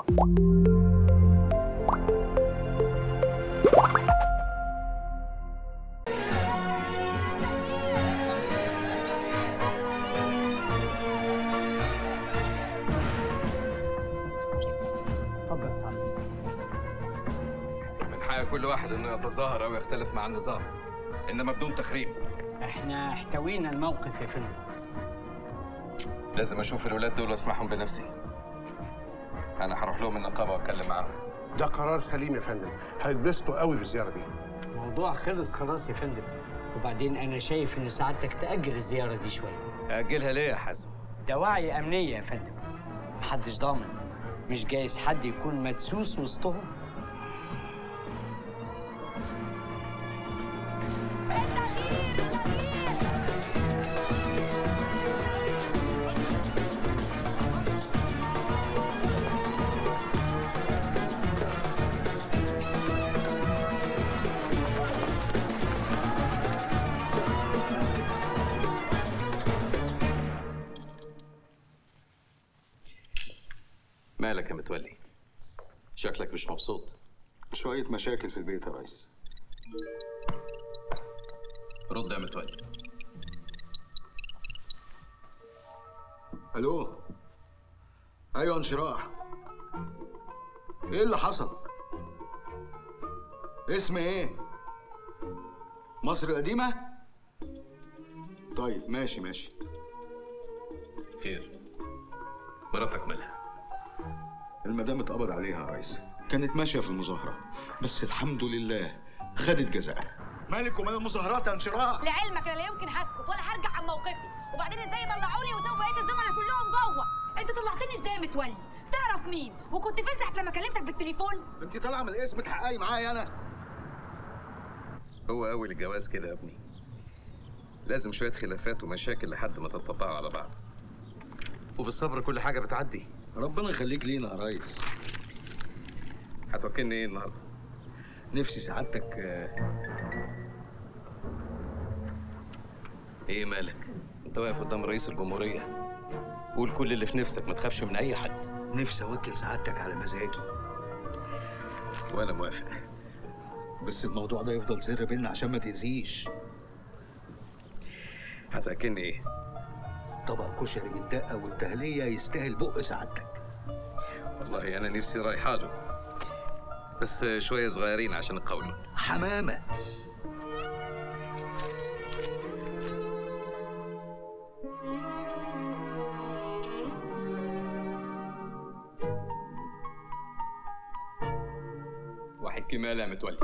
اتفضل سعادتك من حق كل واحد انه يتظاهر او يختلف مع النظام انما بدون تخريب احنا احتوينا الموقف يا فندم لازم اشوف الولاد دول واسمعهم بنفسي انا هروح لهم النقابه واتكلم معاهم ده قرار سليم يا فندم هيتبسطوا قوي بالزياره دي الموضوع خلص خلاص يا فندم وبعدين انا شايف ان سعادتك تاجل الزياره دي شويه اجلها ليه يا حازم ده وعي امنيه يا فندم محدش ضامن مش جايز حد يكون مدسوس وسطهم مالك يا متولي شكلك مش مبسوط شوية مشاكل في البيت يا ريس رد يا متولي الو ايوه انشراح ايه اللي حصل اسم ايه مصر القديمة طيب ماشي ماشي خير مراتك مالها المدام اتقبض عليها يا ريس كانت ماشية في المظاهرة بس الحمد لله خدت جزاءها مالك ومال المظاهرات يا انشراح لعلمك انا لا يمكن هسكت ولا هرجع عن موقفي وبعدين ازاي يطلعوني وسوف بقيه الزملاء كلهم جوه انت طلعتني ازاي يا متولي تعرف مين وكنت فين ساعه لما كلمتك بالتليفون انت طالعة من الاسم تحققي معايا انا هو اول الجواز كده يا ابني لازم شويه خلافات ومشاكل لحد ما تطبقوا على بعض وبالصبر كل حاجه بتعدي ربنا يخليك لينا يا ريس هتوكلني ايه النهارده نفسي سعادتك آه، ايه مالك انت واقف قدام رئيس الجمهوريه قول كل اللي في نفسك ما تخافش من اي حد نفسي اوكل سعادتك على مزاجي وانا موافق بس الموضوع ده يفضل سر بينا عشان ما تأذيش هتاكلني ايه طبق كشري بالدقة والتهلية يستاهل بق سعادتك والله انا نفسي رايحه له بس شويه صغيرين عشان القولون حمامة واحد كمال يا متولي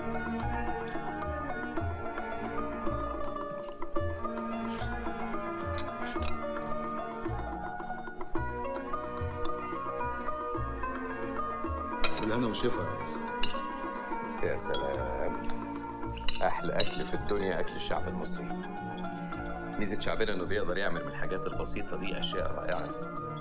بالهنا والشفا يا ريس يا سلام احلى اكل في الدنيا اكل الشعب المصري ميزه شعبنا انه بيقدر يعمل من الحاجات البسيطه دي اشياء رائعه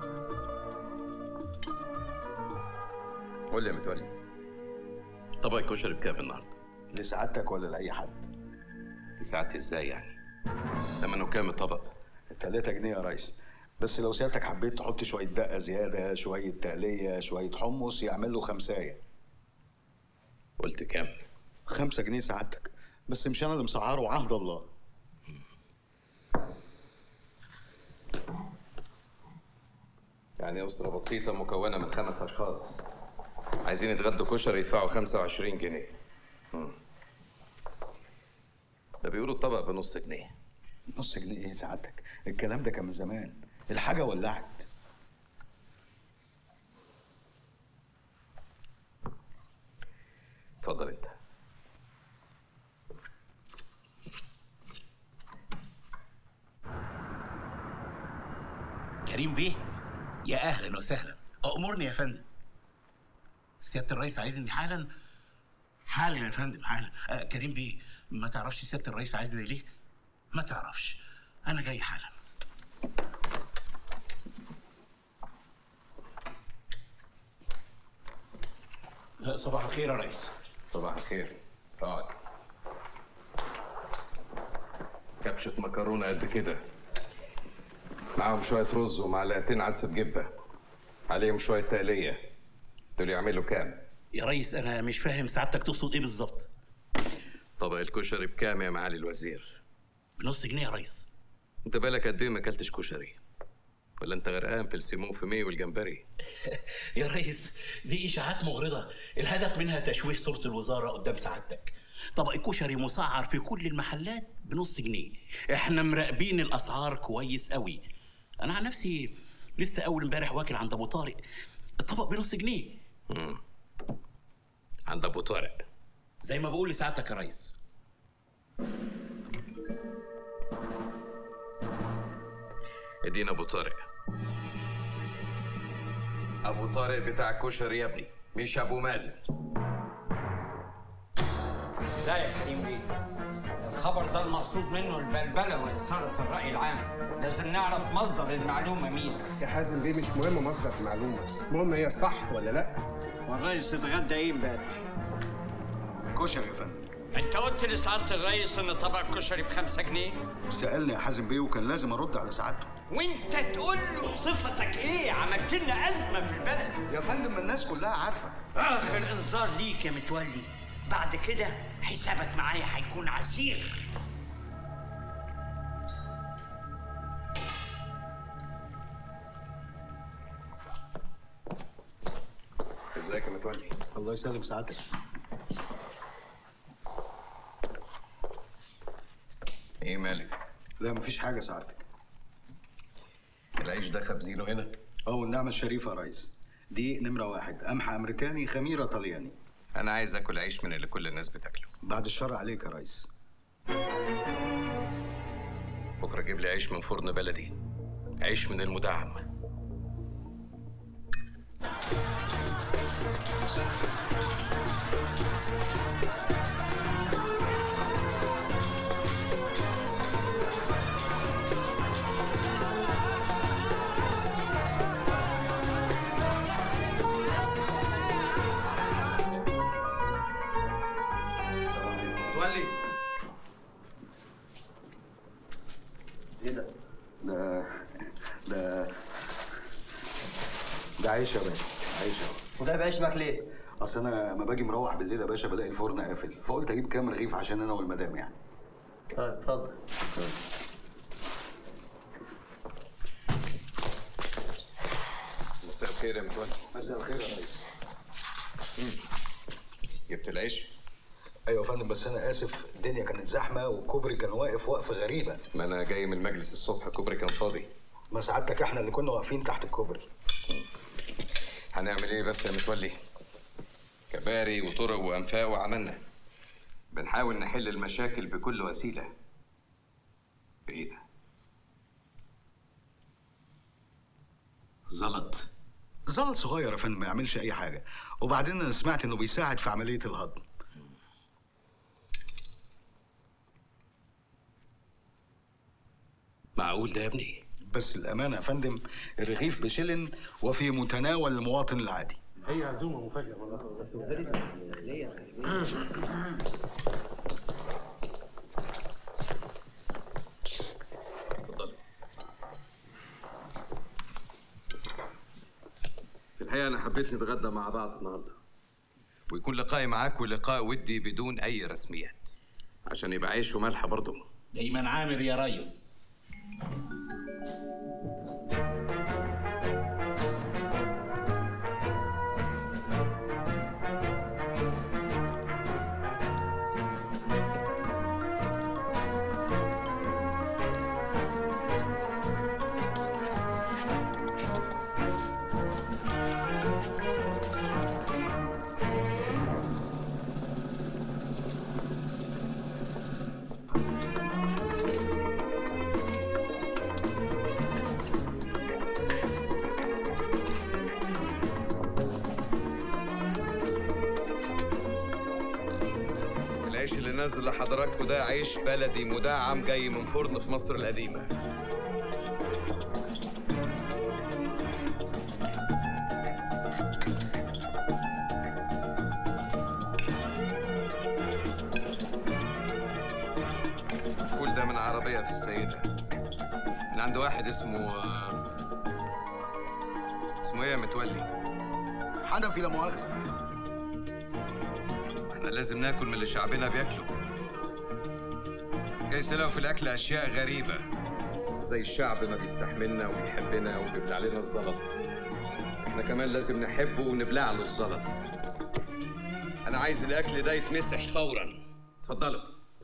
قول لي يا متولي طبق الكشري بكام النهارده لسعادتك ولا لأي حد ساعتي ازاي يعني ثمنه كام الطبق 3 جنيه يا ريس بس لو سيادتك حبيت تحط شوية دقة زيادة شوية تقلية شوية حمص يعمل له خمساية قلت كام خمسة جنيه سعادتك بس مش أنا اللي مسعره وعهد الله يعني أسرة بسيطة مكونة من خمس أشخاص عايزين يتغدوا كشري يدفعوا 25 جنيه مم. ده بيقولوا الطبق بنص جنيه نص جنيه إيه سعادتك الكلام ده كان من زمان الحاجة ولعت اتفضل انت كريم بيه يا اهلا وسهلا امرني يا فندم سياده الرئيس عايزني حالا حالا يا فندم حالا آه كريم بيه ما تعرفش سياده الرئيس عايزني ليه ما تعرفش انا جاي حالا آه، صباح الخير يا ريس صباح الخير اقعد كبشة مكرونة قد كده معاهم شوية رز ومعلقتين عدس بجبة عليهم شوية تقلية دول يعملوا كام يا ريس انا مش فاهم سعادتك تقصد ايه بالظبط طبق الكشري بكام يا معالي الوزير بنص جنيه يا ريس انت بالك قد ايه ما اكلتش كشري ولا انت غرقان في السيمون فيمي والجمبري يا ريس دي اشاعات مغرضه الهدف منها تشويه صوره الوزاره قدام سعادتك طبق الكشري مسعر في كل المحلات بنص جنيه احنا مراقبين الاسعار كويس قوي انا عن نفسي لسه اول امبارح واكل عند ابو طارق الطبق بنص جنيه عند ابو طارق زي ما بقول لسعادتك يا ريس ادينا ابو طارق ابو طارق بتاع الكشري يا ابني مش ابو مازن لا يا كريم بيه الخبر ده المقصود منه البلبله واثاره الراي العام لازم نعرف مصدر المعلومه مين يا حازم بيه مش مهم مصدر المعلومه المهم هي صح ولا لا والرئيس اتغدى ايه امبارح كشري يا فندم انت قلت لسعاده الرئيس ان طبق كشري بخمسة جنيه سالني يا حازم بيه وكان لازم ارد على سعادته وانت تقول له بصفتك ايه عملت لنا ازمه في البلد يا فندم ما الناس كلها عارفه اخر انذار ليك يا متولي بعد كده حسابك معايا هيكون عسير ازيك يا متولي الله يسلم سعادتك ايه مالك لا مفيش حاجه سعادتك العيش ده خابزينه هنا اه والنعمه الشريفه يا ريس دي نمره واحد قمح امريكاني خميره طلياني انا عايز اكل عيش من اللي كل الناس بتاكله بعد الشر عليك يا ريس بكره جيب لي عيش من فرن بلدي عيش من المدعم متولي ايه ده؟ ده ده ده عيش يا باشا عيش يا باشا وده بعيش معاك ليه؟ اصل انا لما باجي مروح بالليل يا باشا بلاقي الفرن قافل فقلت اجيب كام رغيف عشان انا والمدام يعني طيب اتفضل مساء الخير يا متولي مساء الخير يا ريس جبت العيش ايوه يا فندم بس انا اسف الدنيا كانت زحمه والكوبري كان واقف وقفه غريبه ما انا جاي من المجلس الصبح الكوبري كان فاضي ما سعادتك احنا اللي كنا واقفين تحت الكوبري هنعمل ايه بس يا متولي كباري وطرق وانفاق وعملنا بنحاول نحل المشاكل بكل وسيله بايه ده زلط زلط صغير يا فندم ما يعملش اي حاجه وبعدين انا سمعت انه بيساعد في عمليه الهضم معقول ده يا ابني بس الامانه يا فندم الرغيف بشلن وفي متناول المواطن العادي هي عزومه مفاجاه والله اتفضلي في الحقيقه انا حبيت نتغدى مع بعض النهارده ويكون لقائي معاك ولقاء ودي بدون اي رسميات عشان يبقى عيش وملح برضه دايما عامر يا ريس العيش اللي نازل لحضراتكم ده عيش بلدي مدعم جاي من فرن في مصر القديمه الفول ده من عربية في السيدة من عند واحد اسمه اسمه ايه يا متولي؟ حنفي لا مؤاخذه احنا لازم ناكل من اللي شعبنا بياكله جايز تلاقوا في الاكل اشياء غريبه بس زي الشعب ما بيستحملنا وبيحبنا وبيبلع لنا الزلط احنا كمان لازم نحبه ونبلع له الزلط انا عايز الاكل ده يتمسح فورا اتفضلوا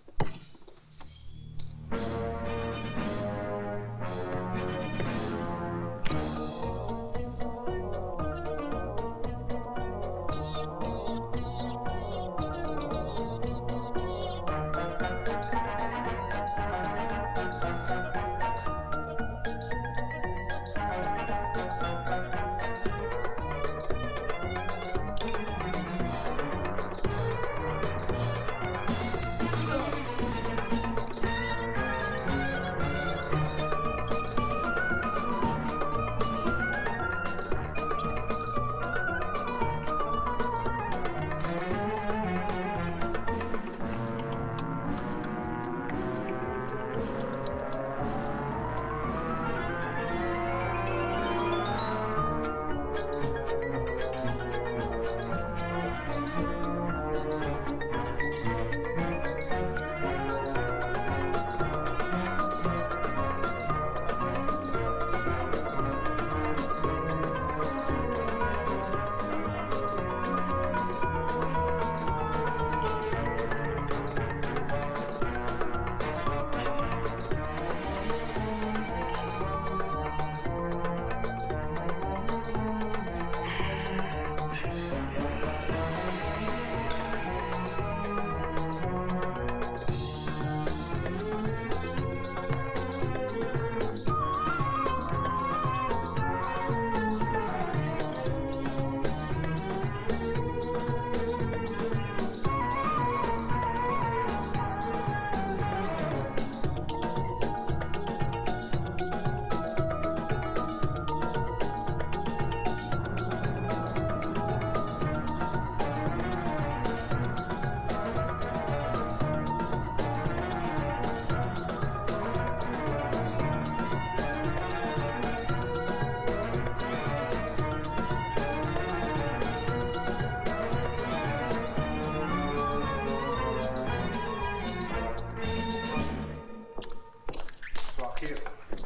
صباح الخير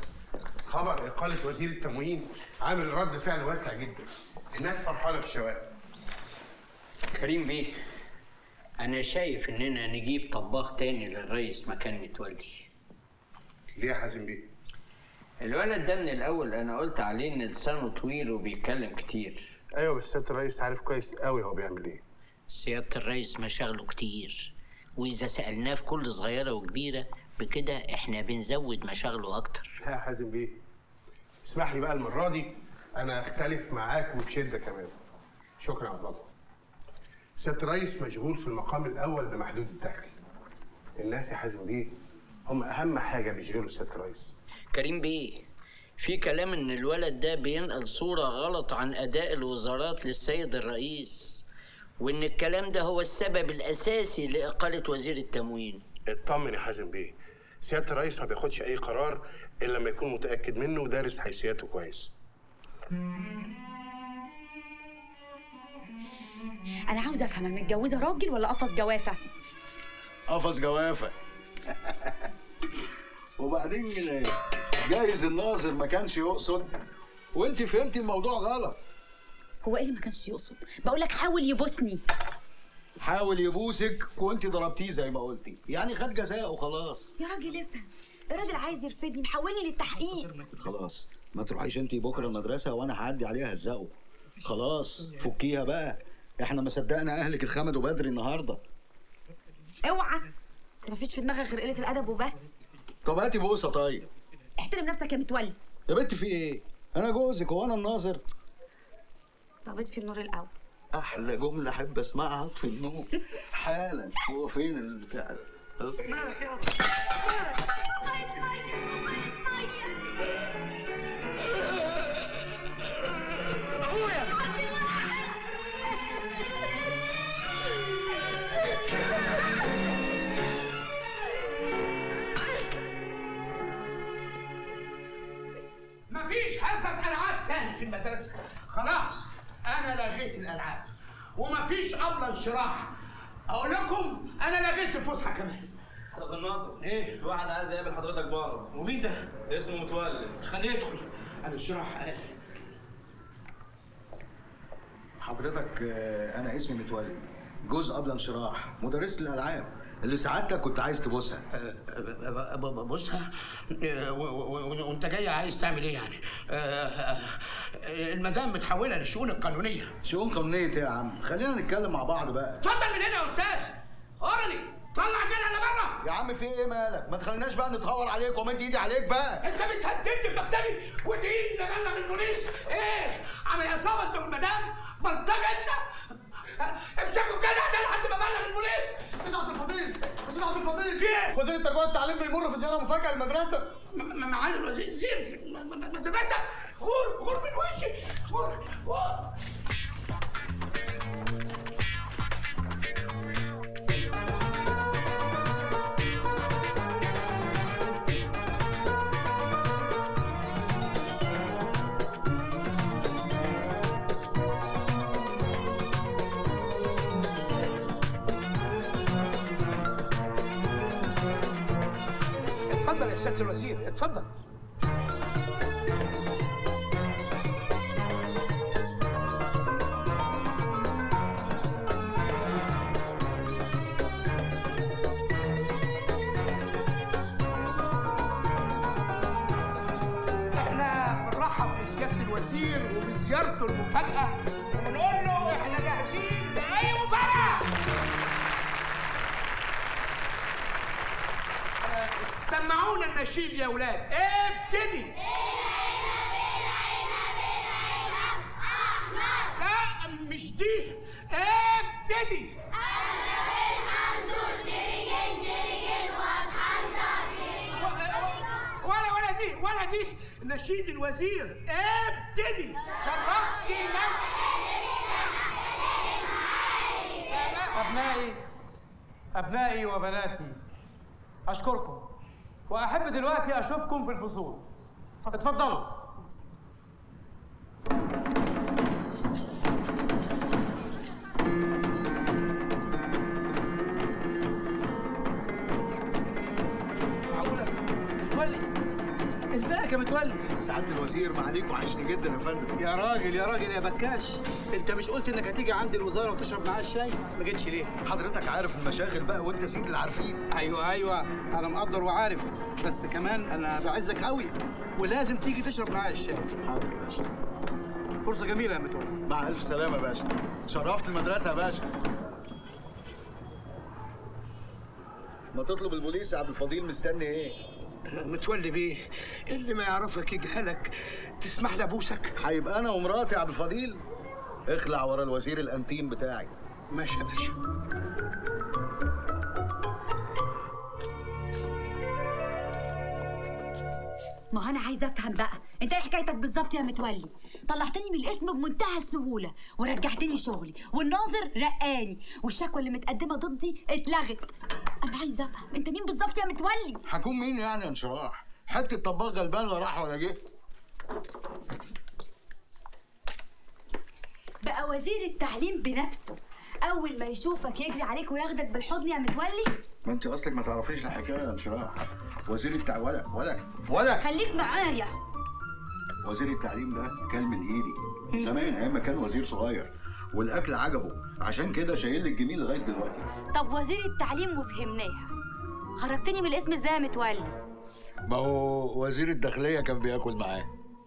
خبر إقالة وزير التموين عامل رد فعل واسع جدا الناس فرحانة في الشوارع كريم بيه انا شايف اننا نجيب طباخ تاني للرئيس مكان متولي ليه يا حازم بيه؟ الولد ده من الاول انا قلت عليه ان لسانه طويل وبيتكلم كتير أيوة بس سيادة الرئيس عارف كويس قوي هو بيعمل إيه سيادة الرئيس مشاغله كتير وإذا سألناه في كل صغيرة وكبيرة بكده إحنا بنزود مشاغله أكتر لا يا حازم بيه اسمح لي بقى المرة دي أنا أختلف معاك وبشدة كمان شكرا يا عبد الله سيادة الرئيس مشغول في المقام الأول بمحدود الدخل الناس يا حازم بيه هم أهم حاجة بيشغلوا سيادة الرئيس كريم بيه في كلام إن الولد ده بينقل صورة غلط عن أداء الوزارات للسيد الرئيس وإن الكلام ده هو السبب الأساسي لإقالة وزير التموين اطمن يا حازم بيه سيادة الرئيس ما بياخدش أي قرار إلا لما يكون متأكد منه ودارس حيثياته كويس انا عاوزه افهم انا متجوزه راجل ولا قفص جوافه قفص جوافه وبعدين جايز الناظر ما كانش يقصد وانت فهمتي الموضوع غلط هو ايه اللي ما كانش يقصد بقول لك حاول يبوسني حاول يبوسك وانت ضربتيه زي ما قلتي يعني خد جزاء وخلاص يا راجل افهم الراجل عايز يرفدني محولني للتحقيق خلاص ما تروحيش انت بكره المدرسه وانا هعدي عليها هزقه خلاص فكيها بقى احنا ما صدقنا اهلك اتخمدوا بدري النهارده اوعى انت مفيش في دماغك غير قله الادب وبس طب هاتي بوسه طيب احترم نفسك يا متولي يا بنت في ايه انا جوزك هو انا الناظر طبيت في النور الاول احلى جمله احب اسمعها في النوم حالا هو فين البتاع ده؟ مفيش حصص العاب تاني في المدرسه خلاص انا لغيت الالعاب ومفيش ابله انشراح اقول لكم انا لغيت الفسحه كمان حضرتك الناظر ايه الواحد عايز يقابل حضرتك بره ومين ده اسمه متولي خليه يدخل الانشراح قال حضرتك آه، انا اسمي متولي جوز قبل انشراح مدرس الالعاب اللي سعادتك كنت عايز تبوسها بصها وانت جاي عايز تعمل ايه يعني؟ آه، آه، المدام متحوله للشؤون القانونيه شؤون قانونيه ايه يا عم خلينا نتكلم مع بعض بقى اتفضل من هنا يا استاذ اورني طلع الجنة لبره يا عم في ايه مالك ما تخليناش بقى نتهور عليك ومد ايدي عليك بقى انت بتهددني بمكتبي ودي نبلغ البوليس ايه عامل عصابه انت والمدام بلطجه انت امسكوا الجدع ده لحد ما ابلغ البوليس استاذ عبد الفضيل استاذ عبد الفضيل في ايه؟ وزير التربيه والتعليم بيمر في زياره مفاجاه المدرسه م- م- معالي الوزير في الم- م- المدرسه غور غور من وشي غور غور اتفضل يا سياده الوزير اتفضل احنا بنرحب بسياده الوزير وبزيارته المفاجاه وبنقول له احنا جاهزين لاي مفاجاه آه، سمعونا النشيد يا ولاد ابتدي لا مش دي ابتدي ولا ولا دي ولا دي نشيد الوزير ابتدي شرفتي أبنائي أبنائي وبناتي أشكركم وأحب دلوقتي أشوفكم في الفصول اتفضلوا معقوله متولي ازيك يا متولي سعاده الوزير معاليك وحشني جدا يا فندم يا راجل يا راجل يا بكاش انت مش قلت انك هتيجي عندي الوزاره وتشرب معايا الشاي ما جيتش ليه حضرتك عارف المشاغل بقى وانت سيد العارفين أيوة أيوة أنا مقدر وعارف بس كمان أنا بعزك قوي ولازم تيجي تشرب معايا الشاي حاضر يا باشا فرصة جميلة يا متولي مع الف سلامه يا باشا شرفت المدرسه يا باشا ما تطلب البوليس يا عبد الفضيل مستني ايه متولي بيه اللي ما يعرفك يجهلك تسمح لي ابوسك هيبقى انا ومراتي يا عبد الفضيل اخلع ورا الوزير الانتيم بتاعي ماشي يا باشا ما هو انا عايزه افهم بقى انت ايه حكايتك بالظبط يا متولي طلعتني من الاسم بمنتهى السهوله ورجعتني شغلي والناظر رقاني والشكوى اللي متقدمه ضدي اتلغت انا عايزه افهم انت مين بالظبط يا متولي هكون مين يعني يا انشراح حته طباخ غلبان لا راح ولا جه بقى وزير التعليم بنفسه اول ما يشوفك يجري عليك وياخدك بالحضن يا متولي ما انت اصلك ما تعرفيش الحكايه يا انشراح وزير التع ولا ولا ولا خليك معايا وزير التعليم ده كان من ايدي زمان ايام ما كان وزير صغير والاكل عجبه عشان كده شايل لي الجميل لغايه دلوقتي طب وزير التعليم وفهمناها خرجتني من الاسم ازاي يا متولي ما هو وزير الداخليه كان بياكل معاه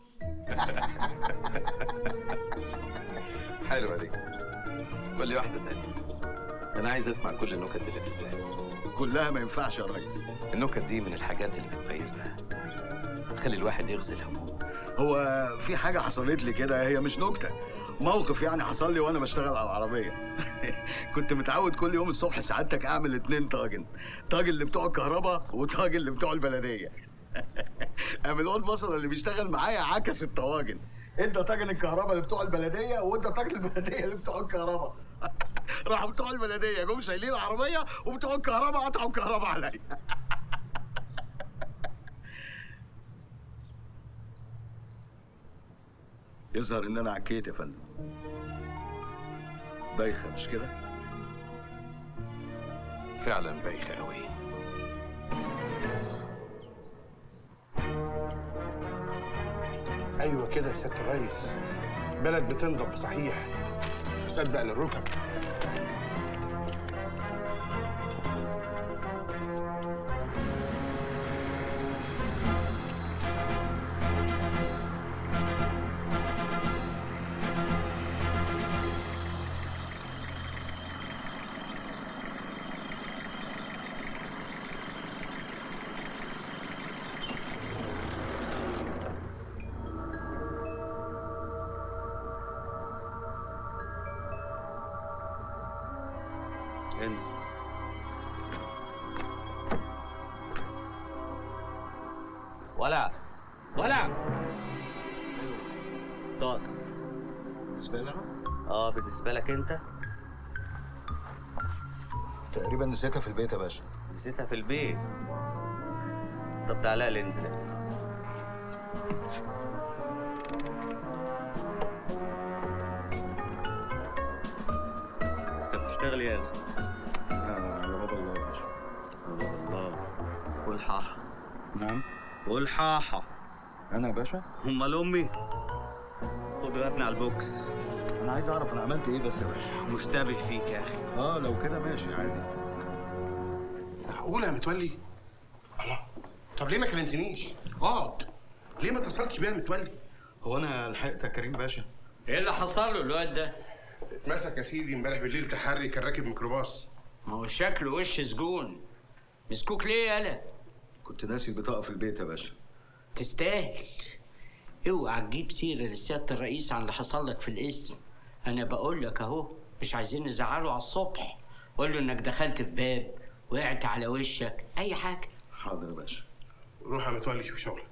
حلوه دي قول لي واحده تانية انا عايز اسمع كل النكت اللي بتتقال كلها ما ينفعش يا ريس النكت دي من الحاجات اللي بتميزنا تخلي الواحد يغزل همومه هو في حاجه حصلت لي كده هي مش نكته موقف يعني حصل لي وانا بشتغل على العربيه كنت متعود كل يوم الصبح سعادتك اعمل اتنين طاجن طاجن اللي بتوع الكهرباء وطاجن اللي بتوع البلديه قام الواد بصل اللي بيشتغل معايا عكس الطواجن ادى طاجن الكهرباء اللي بتوع البلديه وادى طاجن البلديه اللي بتوع الكهرباء راحوا بتوع البلديه جم شايلين العربيه وبتوع الكهرباء قطعوا الكهرباء عليا يظهر ان انا عكيت يا فندم بايخه مش كده فعلا بايخه قوي ايوه كده يا سياده الريس بلد بتنضف صحيح فساد بقى للركب انزل ولا ولا اقعد بالنسبه لي انا اه بالنسبه لك انت تقريبا نسيتها في البيت يا باشا نسيتها في البيت طب تعالى لي انزل انزل انت بتشتغل ايه يالا؟ على باب الله يا باشا الله قول حاحة نعم قول حاحة انا يا باشا امال امي خد يا ابني على البوكس انا عايز اعرف انا عملت ايه بس يا باشا مشتبه فيك يا اخي اه لو كده ماشي عادي معقوله يا متولي الله طب ليه ما كلمتنيش اقعد ليه ما اتصلتش بيا يا متولي هو انا لحقت يا كريم باشا ايه اللي حصل له الواد ده؟ اتمسك يا سيدي امبارح بالليل تحري كان راكب ميكروباص ما هو شكله وش سجون مسكوك ليه يالا؟ كنت ناسي البطاقه في البيت يا باشا تستاهل اوعى تجيب سيرة لسيادة الرئيس عن اللي حصل لك في الاسم انا بقول لك اهو مش عايزين نزعله على الصبح قول له انك دخلت في باب وقعت على وشك اي حاجة حاضر يا باشا روح يا متولي شوف شغلك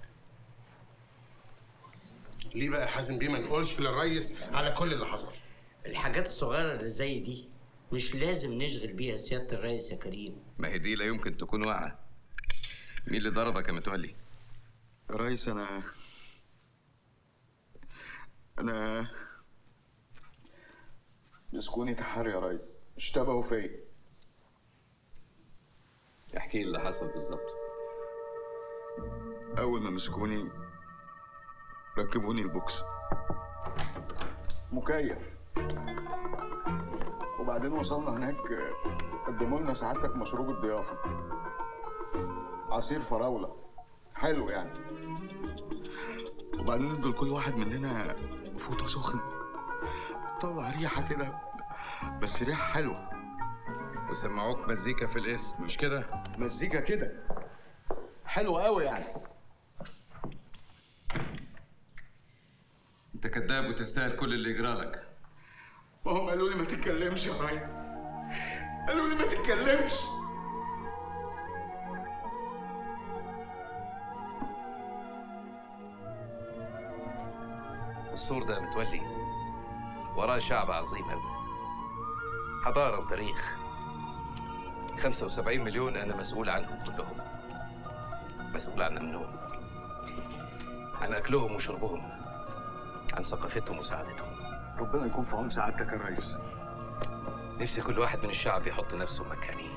ليه بقى يا حازم بيه ما نقولش للريس على كل اللي حصل الحاجات الصغيرة اللي زي دي مش لازم نشغل بيها سيادة الرئيس يا كريم ما هي دي لا يمكن تكون واقعه مين اللي ضربك يا متولي يا ريس انا انا مسكوني تحري يا ريس اشتبهوا فيا احكي لي اللي حصل بالظبط اول ما مسكوني ركبوني البوكس مكيف وبعدين وصلنا هناك قدموا لنا سعادتك مشروب الضيافه عصير فراوله حلو يعني وبعدين ادوا لكل واحد مننا فوطه سخنه طلع ريحه كده بس ريحه حلوه وسمعوك مزيكا في الاسم مش كده مزيكا كده حلوه قوي يعني انت كذاب وتستاهل كل اللي يجرى لك ما هم قالوا لي ما تتكلمش يا ريس قالوا لي ما تتكلمش السور ده متولي وراه شعب عظيم قوي حضارة وتاريخ 75 مليون أنا مسؤول عنهم كلهم مسؤول عن أمنهم عن أكلهم وشربهم عن ثقافتهم وسعادتهم ربنا يكون في عون سعادتك يا ريس نفسي كل واحد من الشعب يحط نفسه مكاني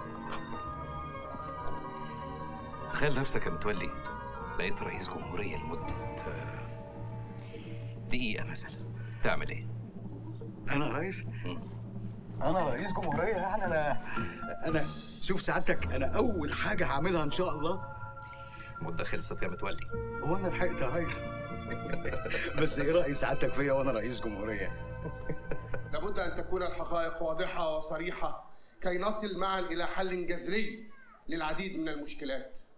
تخيل نفسك يا متولي بقيت رئيس جمهورية لمدة آه، دقيقة مثلا تعمل ايه؟ انا رئيس انا رئيس جمهوريه يعني انا انا شوف سعادتك انا اول حاجه هعملها ان شاء الله المدة خلصت يا متولي هو انا لحقت يا ريس بس ايه راي سعادتك فيا وانا رئيس جمهوريه لابد ان تكون الحقائق واضحه وصريحه كي نصل معا الى حل جذري للعديد من المشكلات